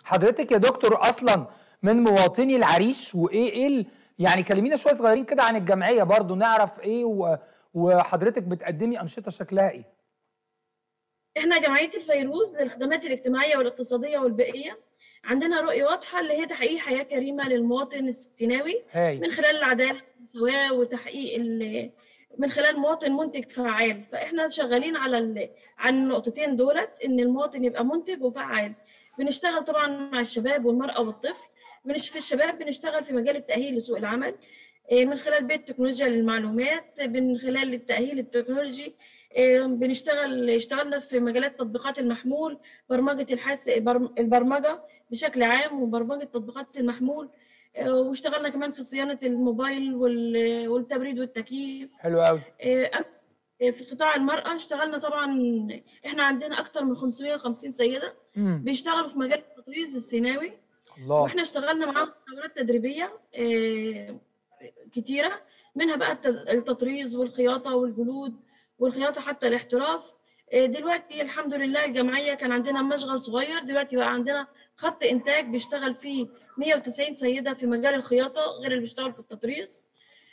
حضرتك يا دكتور اصلا من مواطني العريش وايه ايه ال... يعني كلمينا شويه صغيرين كده عن الجمعيه برضو نعرف ايه و... وحضرتك بتقدمي انشطه شكلها ايه احنا جمعيه الفيروز للخدمات الاجتماعيه والاقتصاديه والبيئيه عندنا رؤيه واضحه اللي هي تحقيق حياه كريمه للمواطن السيناوي هاي من خلال العداله والمساواه وتحقيق ال- من خلال مواطن منتج فعال فاحنا شغالين على ال... على النقطتين دولت ان المواطن يبقى منتج وفعال بنشتغل طبعا مع الشباب والمراه والطفل بنش في الشباب بنشتغل في مجال التاهيل لسوق العمل إيه، من خلال بيت تكنولوجيا للمعلومات من خلال التاهيل التكنولوجي إيه، بنشتغل اشتغلنا في مجالات تطبيقات المحمول برمجه الحاس برم- البرمجه بشكل عام وبرمجه تطبيقات المحمول إيه، واشتغلنا كمان في صيانه الموبايل وال- والتبريد والتكييف حلو قوي إيه، أم- في قطاع المرأة اشتغلنا طبعا احنا عندنا أكتر من 550 سيدة امم بيشتغلوا في مجال التطريز السيناوي الله واحنا اشتغلنا معاهم دورات تدريبية إيه، كتيرة منها بقى الت- التطريز والخياطة والجلود والخياطة حتى الاحتراف إيه، دلوقتي الحمد لله الجمعية كان عندنا مشغل صغير دلوقتي بقى عندنا خط إنتاج بيشتغل فيه 190 سيدة في مجال الخياطة غير اللي بيشتغل في التطريز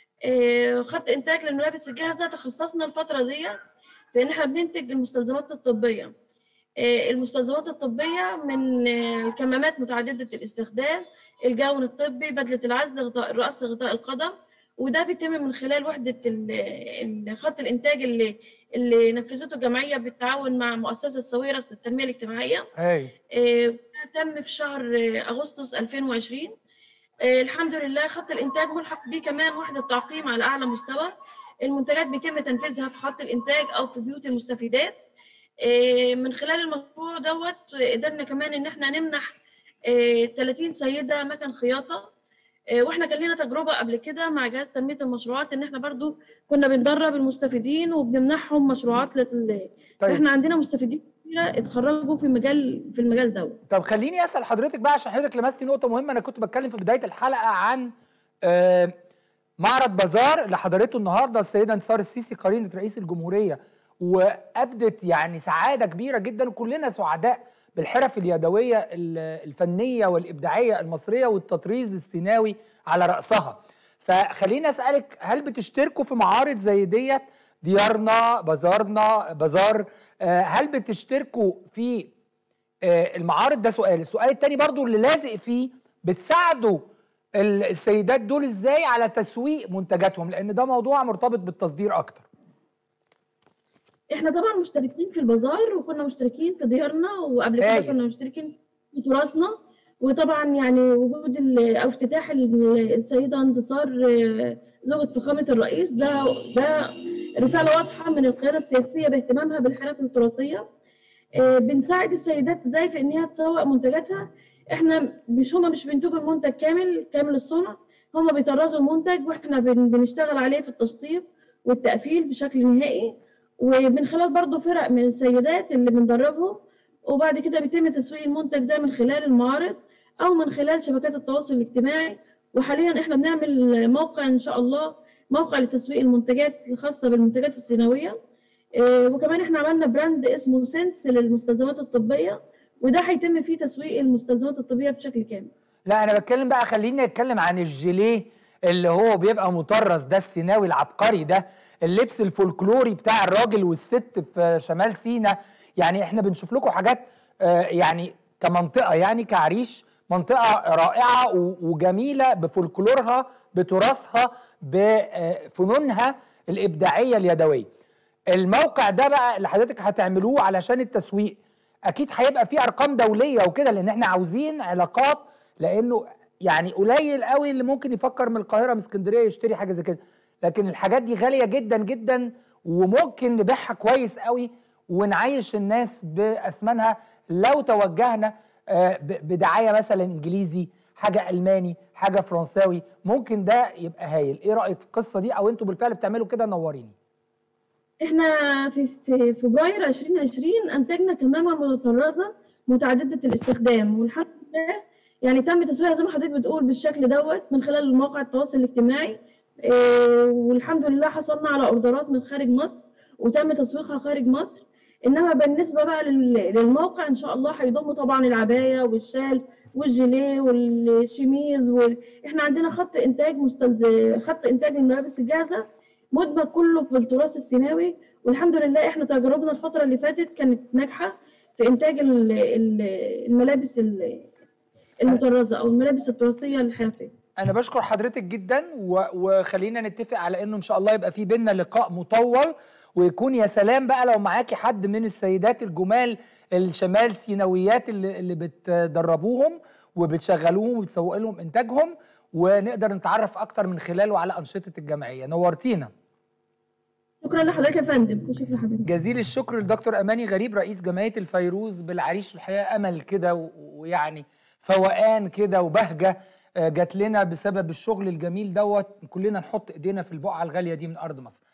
آه، خط انتاج للملابس الجاهزه تخصصنا الفتره دي في ان احنا بننتج المستلزمات الطبيه آه، المستلزمات الطبيه من آه، الكمامات متعدده الاستخدام الجون الطبي بدله العزل غطاء الراس غطاء القدم وده بيتم من خلال وحده ال- ال- خط الانتاج اللي اللي نفذته الجمعيه بالتعاون مع مؤسسه ساويرس للتنميه الاجتماعيه هاي آه، تم في شهر آه، أغسطس 2020 آه، الحمد لله خط الإنتاج ملحق به كمان وحدة تعقيم على أعلى مستوى المنتجات بيتم تنفيذها في خط الإنتاج أو في بيوت المستفيدات آه، من خلال المشروع دوت آه، قدرنا كمان إن إحنا نمنح آه، 30 سيدة مكن خياطة آه، واحنا كان لنا تجربه قبل كده مع جهاز تنميه المشروعات ان احنا برضو كنا بندرب المستفيدين وبنمنحهم مشروعات لل... طيب احنا عندنا مستفيدين كتيرة اتخرجوا في مجال في المجال دوت طب خليني اسال حضرتك بقى عشان حضرتك لمستي نقطه مهمه انا كنت بتكلم في بدايه الحلقه عن آه، معرض بازار اللي حضرته النهارده السيده انتصار السيسي قرينه رئيس الجمهوريه وابدت يعني سعاده كبيره جدا وكلنا سعداء بالحرف اليدويه ال- الفنيه والابداعيه المصريه والتطريز السيناوي على راسها فخليني اسالك هل بتشتركوا في معارض زي ديت ديارنا بازارنا بازار آه، هل بتشتركوا في آه، المعارض ده سؤال السؤال التاني برضو اللي لازق فيه بتساعدوا ال- السيدات دول ازاي على تسويق منتجاتهم لان ده موضوع مرتبط بالتصدير اكتر احنا طبعا مشتركين في البازار وكنا مشتركين في ديارنا وقبل كده هايل. كنا مشتركين في تراثنا وطبعا يعني وجود ال- او افتتاح ال- السيده انتصار آه، زوجة فخامة الرئيس ده ده رسالة واضحة من القيادة السياسية باهتمامها بالحرف التراثية آه، بنساعد السيدات ازاي في ان هي تسوق منتجاتها احنا مش هما مش بينتجوا المنتج كامل كامل الصنع هما بيطرزوا المنتج واحنا بن- بنشتغل عليه في التشطيب والتقفيل بشكل نهائي ومن خلال برضه فرق من السيدات اللي بندربهم وبعد كده بيتم تسويق المنتج ده من خلال المعارض او من خلال شبكات التواصل الاجتماعي وحاليا احنا بنعمل موقع ان شاء الله موقع لتسويق المنتجات الخاصه بالمنتجات السيناويه آه، وكمان احنا عملنا براند اسمه سنس للمستلزمات الطبيه وده هيتم فيه تسويق المستلزمات الطبيه بشكل كامل لا انا بتكلم بقى خليني اتكلم عن الجيليه اللي هو بيبقى مطرز ده السيناوي العبقري ده اللبس الفولكلوري بتاع الراجل والست في شمال سينا يعني احنا بنشوف لكم حاجات آه، يعني كمنطقه يعني كعريش منطقه رائعه و- وجميله بفولكلورها بتراثها بفنونها الابداعيه اليدويه الموقع ده بقى اللي حضرتك هتعملوه علشان التسويق اكيد هيبقى فيه ارقام دوليه وكده لان احنا عاوزين علاقات لانه يعني قليل قوي اللي ممكن يفكر من القاهره من اسكندريه يشتري حاجه زي كده لكن الحاجات دي غاليه جدا جدا وممكن نبيعها كويس قوي ونعيش الناس باثمانها لو توجهنا آه، ب- بدعايه مثلا انجليزي حاجه الماني حاجه فرنساوي ممكن ده يبقى هايل ايه رايك في القصه دي او انتوا بالفعل بتعملوا كده نوريني احنا في في فبراير 2020 انتجنا كمامه مطرزه متعدده الاستخدام والحمد لله يعني تم تسويقها زي ما حضرتك بتقول بالشكل دوت من خلال مواقع التواصل الاجتماعي اه والحمد لله حصلنا على اوردرات من خارج مصر وتم تسويقها خارج مصر انما بالنسبه بقى لل- للموقع ان شاء الله هيضموا طبعا العبايه والشال والجيليه والشميز وال... احنا عندنا خط انتاج مستلز... خط انتاج الملابس الجاهزه مدمج كله بالتراث السيناوي والحمد لله احنا تجاربنا الفتره اللي فاتت كانت ناجحه في انتاج ال- ال- الملابس ال- المطرزه او الملابس التراثيه الحرفيه انا بشكر حضرتك جدا و... وخلينا نتفق على انه ان شاء الله يبقى في بينا لقاء مطول ويكون يا سلام بقى لو معاكي حد من السيدات الجمال الشمال سيناويات اللي, اللي بتدربوهم وبتشغلوهم وبتسوق لهم انتاجهم ونقدر نتعرف اكتر من خلاله على انشطه الجمعيه نورتينا شكرا لحضرتك يا فندم شكرا لحضرتك جزيل الشكر لدكتور اماني غريب رئيس جمعيه الفيروز بالعريش الحقيقه امل كده و- ويعني فوقان كده وبهجه آه، جات لنا بسبب الشغل الجميل دوت كلنا نحط ايدينا في البقعه الغاليه دي من ارض مصر